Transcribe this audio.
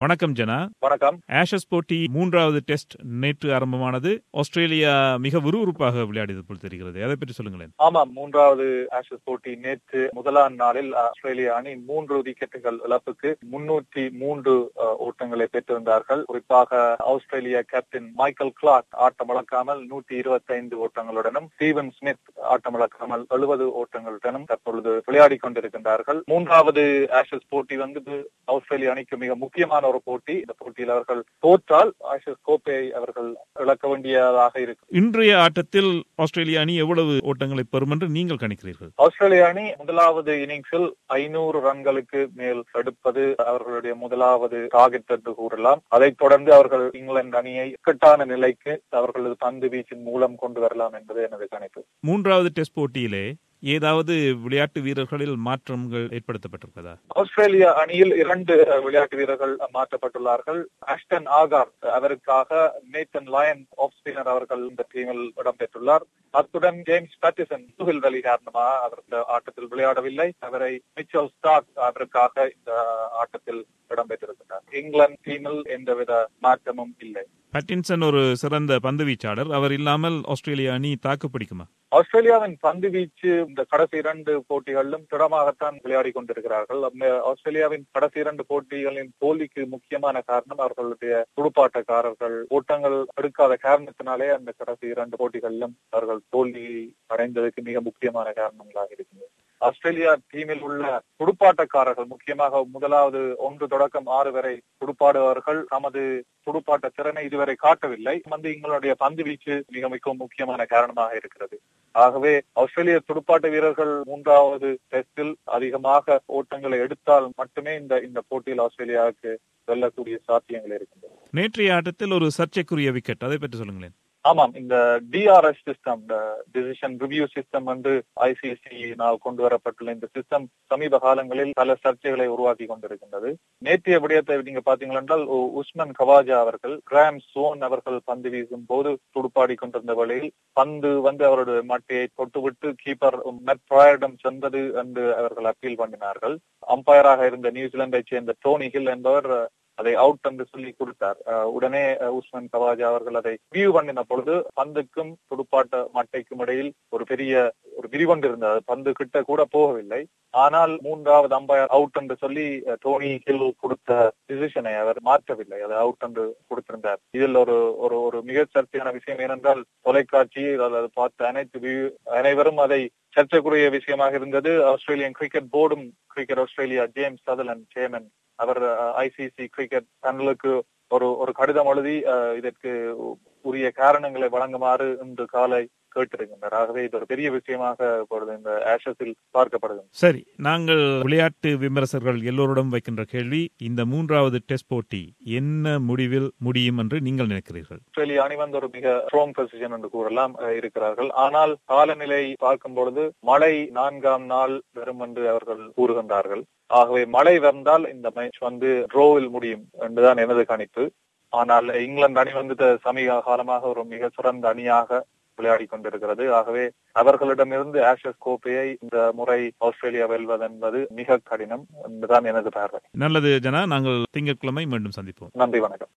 வணக்கம் ஜனா வணக்கம் ஆஷஸ் போட்டி மூன்றாவது டெஸ்ட் நேற்று ஆரம்பமானது ஆஸ்திரேலியா மிக விறுவிறுப்பாக விளையாடியது போல் தெரிகிறது அதை பற்றி சொல்லுங்களேன் ஆமாம் மூன்றாவது ஆஷஸ் போட்டி நேற்று முதலாம் நாளில் ஆஸ்திரேலிய அணி மூன்று விக்கெட்டுகள் இழப்புக்கு முன்னூற்றி மூன்று அஹ், ஓட்டங்களை பெற்றிருந்தார்கள் குறிப்பாக ஆஸ்திரேலிய கேப்டன் மைக்கேல் கிளார்க் ஆட்டமிழக்காமல் நூற்றி இருபத்தி ஐந்து ஓட்டங்களுடனும் ஸ்டீவன் ஸ்மித் ஆட்டமிழக்காமல் எழுபது ஓட்டங்களுடனும் தற்பொழுது விளையாடி கொண்டிருக்கின்றார்கள் மூன்றாவது ஆஷஸ் போட்டி வந்து ஆஸ்திரேலிய அணிக்கு மிக முக்கியமான ஒரு போட்டி இந்த போட்டியில் அவர்கள் தோற்றால் ஆஷஸ் கோப்பையை அவர்கள் இழக்க வேண்டியதாக இருக்கும் இன்றைய ஆட்டத்தில் ஆஸ்திரேலிய அணி எவ்வளவு ஓட்டங்களை பெறும் என்று நீங்கள் கணிக்கிறீர்கள் ஆஸ்திரேலிய அணி முதலாவது இன்னிங்ஸில் ஐநூறு ரன்களுக்கு மேல் எடுப்பது அவர்களுடைய முதலாவது டார்கெட் என்று கூறலாம் அதைத் தொடர்ந்து அவர்கள் இங்கிலாந்து அணியை இக்கட்டான நிலைக்கு அவர்களது பந்து வீச்சின் மூலம் கொண்டு வரலாம் என்பது எனது கணிப்பு மூன்றாவது டெஸ்ட் போட்டியிலே ஏதாவது விளையாட்டு வீரர்களில் மாற்றங்கள் ஏற்படுத்தப்பட்டிருக்கிறதா ஆஸ்திரேலிய அணியில் இரண்டு அஹ், விளையாட்டு வீரர்கள் மாற்றப்பட்டுள்ளார்கள் ஆஸ்டன் ஆகார் அவருக்காக நேத்தன் லயன் ஆஃப் ஸ்பின்னர் அவர்கள் இந்த டீமில் இடம்பெற்றுள்ளார் அத்துடன் ஜேம்ஸ் பேட்டிசன் முதுகில் வலி காரணமாக அவர் இந்த ஆட்டத்தில் விளையாடவில்லை அவரை மிச்சல் ஸ்டாக் அவருக்காக இந்த ஆட்டத்தில் இடம்பெற்றிருக்கிறார் இங்கிலாந்து டீமில் எந்தவித மாற்றமும் இல்லை பட்டின்சன் ஒரு சிறந்த பந்து வீச்சாளர் அவர் இல்லாமல் ஆஸ்திரேலிய அணி தாக்கு பிடிக்குமா ஆஸ்திரேலியாவின் பந்து வீச்சு இந்த கடைசி இரண்டு போட்டிகளிலும் திடமாகத்தான் விளையாடி கொண்டிருக்கிறார்கள் அந்த ஆஸ்திரேலியாவின் கடைசி இரண்டு போட்டிகளின் தோல்விக்கு முக்கியமான காரணம் அவர்களுடைய துடுப்பாட்டக்காரர்கள் ஓட்டங்கள் எடுக்காத காரணத்தினாலே அந்த கடைசி இரண்டு போட்டிகளிலும் அவர்கள் தோல்வி அடைந்ததுக்கு மிக முக்கியமான காரணங்களாக இருக்கிறது ஆஸ்திரேலியா டீமில் உள்ள துடுப்பாட்டக்காரர்கள் முக்கியமாக முதலாவது ஒன்று தொடக்கம் ஆறு வரை துடுப்பாடுபவர்கள் தமது துடுப்பாட்ட திறனை இதுவரை காட்டவில்லை வந்து எங்களுடைய பந்து வீச்சு மிக மிக முக்கியமான காரணமாக இருக்கிறது ஆகவே ஆஸ்திரேலிய துடுப்பாட்ட வீரர்கள் மூன்றாவது டெஸ்டில் அதிகமாக ஓட்டங்களை எடுத்தால் மட்டுமே இந்த இந்த போட்டியில் ஆஸ்திரேலியாவுக்கு வெல்லக்கூடிய சாத்தியங்கள் இருக்கின்றன நேற்றைய ஆட்டத்தில் ஒரு சர்ச்சைக்குரிய விக்கெட் அதை பற்றி சொல்லுங்களேன் ஆமாம் இந்த DRS system decision review system வந்து ஐசிசியினால் கொண்டு வரப்பட்டுள்ள இந்த சிஸ்டம் சமீப காலங்களில் பல சர்ச்சைகளை உருவாக்கி கொண்டிருக்கின்றது நேற்றைய விடயத்தை நீங்க பாத்தீங்கள் என்றால் உ- உஸ்மன் கவாஜா அவர்கள் கிராம் சோன் அவர்கள் பந்து வீசும் போது துடுப்பாடி கொண்டிருந்த வேளையில் பந்து வந்து அவருடைய மட்டையை தொட்டுவிட்டு கீப்பர் மெட் ப்ராயரிடம் சென்றது என்று அவர்கள் அப்பீல் பண்ணினார்கள் அம்பையராக இருந்த நியூசிலாந்தை சேர்ந்த டோனி ஹில் என்பவர் அதை அவுட் என்று சொல்லி கொடுத்தார் அஹ் உடனே அஹ், உஸ்மான் கவாஜா அவர்கள் அதை வியூ பண்ணின பொழுது பந்துக்கும் துடுப்பாட்ட மட்டைக்கும் இடையில் ஒரு பெரிய ஒரு விரிவண்டு இருந்தது அது பந்து கிட்ட கூட போகவில்லை ஆனால் மூன்றாவது அம்பையர் அவுட் என்று சொல்லி அஹ், டோனி ஹில் கொடுத்த டிசிஷனை அவர் மாற்றவில்லை அதை அவுட் என்று கொடுத்திருந்தார் இதில் ஒரு ஒரு ஒரு மிக சர்ச்சையான விஷயம் ஏனென்றால் தொலைக்காட்சியில் அல்லது பார்த்த அனைத்து view- அனைவரும் அதை சர்ச்சைக்குரிய விஷயமாக இருந்தது ஆஸ்திரேலியன் கிரிக்கெட் போர்டும் cricket Australia James Sutherland chairman அவர் ஐசிசி கிரிக்கெட் சேனலுக்கு ஒரு ஒரு கடிதம் எழுதி அஹ், இதற்கு உரிய காரணங்களை வழங்குமாறு இன்று காலை கேட்டிருக்கின்றனர் ஆகவே இது ஒரு பெரிய விஷயமாக இப்பொழுது இந்த ஆஷஸில் பார்க்கப்படுகிறது சரி நாங்கள் விளையாட்டு விமர்சகர்கள் எல்லோரிடம் வைக்கின்ற கேள்வி இந்த மூன்றாவது டெஸ்ட் போட்டி என்ன முடிவில் முடியும் என்று நீங்கள் நினைக்கிறீர்கள் ஆஸ்திரேலியா அணி வந்து ஒரு மிக ஸ்ட்ராங் பொசிஷன் என்று கூறலாம் அஹ், இருக்கிறார்கள் ஆனால் காலநிலை பார்க்கும் பொழுது மழை நான்காம் நாள் வரும் என்று அவர்கள் கூறுகின்றார்கள் ஆகவே மழை வந்தால் இந்த மேட்ச் வந்து ட்ரோவில் முடியும் என்றுதான் எனது கணிப்பு ஆனால் இங்கிலாந்து அணி வந்து த- சமீப காலமாக ஒரு மிக சிறந்த அணியாக விளையாடி கொண்டிருக்கிறது ஆகவே அவர்களிடமிருந்து ஆஷஸ் கோப்பையை இந்த முறை ஆஸ்திரேலியா வெல்வது என்பது மிக கடினம் என்றுதான் எனது பார்வை நல்லது ஜனா நாங்கள் திங்கட்கிழமை மீண்டும் சந்திப்போம் நன்றி வணக்கம்